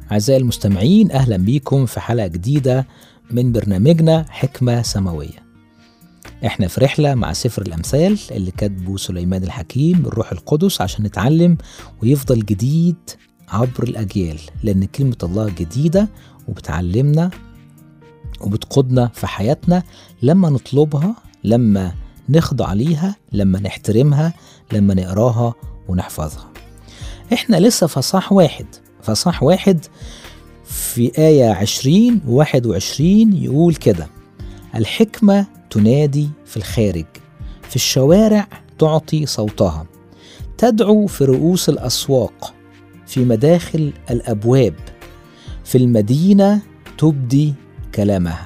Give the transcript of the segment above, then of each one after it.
أعزائي المستمعين أهلا بيكم في حلقة جديدة من برنامجنا حكمة سماوية احنا في رحلة مع سفر الأمثال اللي كاتبه سليمان الحكيم بالروح القدس عشان نتعلم ويفضل جديد عبر الأجيال لأن كلمة الله جديدة وبتعلمنا وبتقودنا في حياتنا لما نطلبها لما نخضع ليها لما نحترمها لما نقراها ونحفظها احنا لسه في صح واحد فصح واحد في آية عشرين واحد وعشرين يقول كده الحكمة تنادي في الخارج في الشوارع تعطي صوتها تدعو في رؤوس الأسواق في مداخل الأبواب في المدينة تبدي كلامها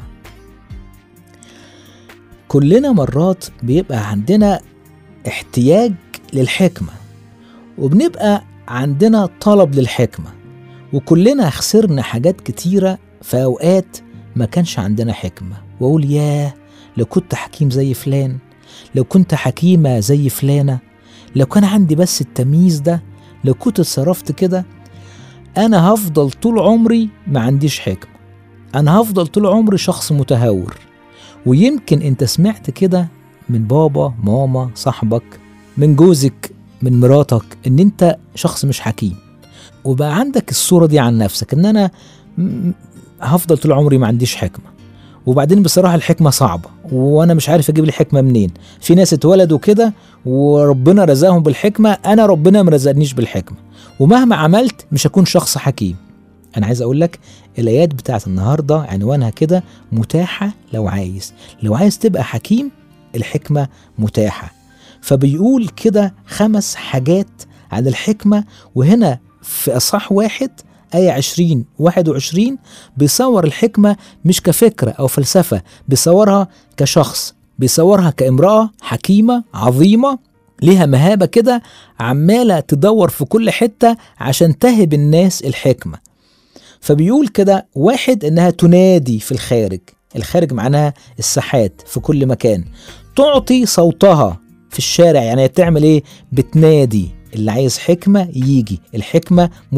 كلنا مرات بيبقى عندنا احتياج للحكمة وبنبقى عندنا طلب للحكمة وكلنا خسرنا حاجات كتيرة في أوقات ما كانش عندنا حكمة وأقول ياه لو كنت حكيم زي فلان لو كنت حكيمة زي فلانة لو كان عندي بس التمييز ده لو كنت اتصرفت كده أنا هفضل طول عمري ما عنديش حكمة أنا هفضل طول عمري شخص متهور ويمكن أنت سمعت كده من بابا ماما صاحبك من جوزك من مراتك ان انت شخص مش حكيم وبقى عندك الصوره دي عن نفسك ان انا هفضل طول عمري ما عنديش حكمه وبعدين بصراحه الحكمه صعبه وانا مش عارف اجيب الحكمه منين في ناس اتولدوا كده وربنا رزقهم بالحكمه انا ربنا ما رزقنيش بالحكمه ومهما عملت مش هكون شخص حكيم انا عايز اقول لك الايات بتاعت النهارده عنوانها كده متاحه لو عايز لو عايز تبقى حكيم الحكمه متاحه فبيقول كده خمس حاجات عن الحكمة وهنا في أصح واحد آية 20 21 بيصور الحكمة مش كفكرة أو فلسفة بيصورها كشخص بيصورها كامرأة حكيمة عظيمة ليها مهابة كده عمالة تدور في كل حتة عشان تهب الناس الحكمة فبيقول كده واحد إنها تنادي في الخارج الخارج معناها الساحات في كل مكان تعطي صوتها في الشارع يعني بتعمل ايه بتنادي اللي عايز حكمة يجي الحكمة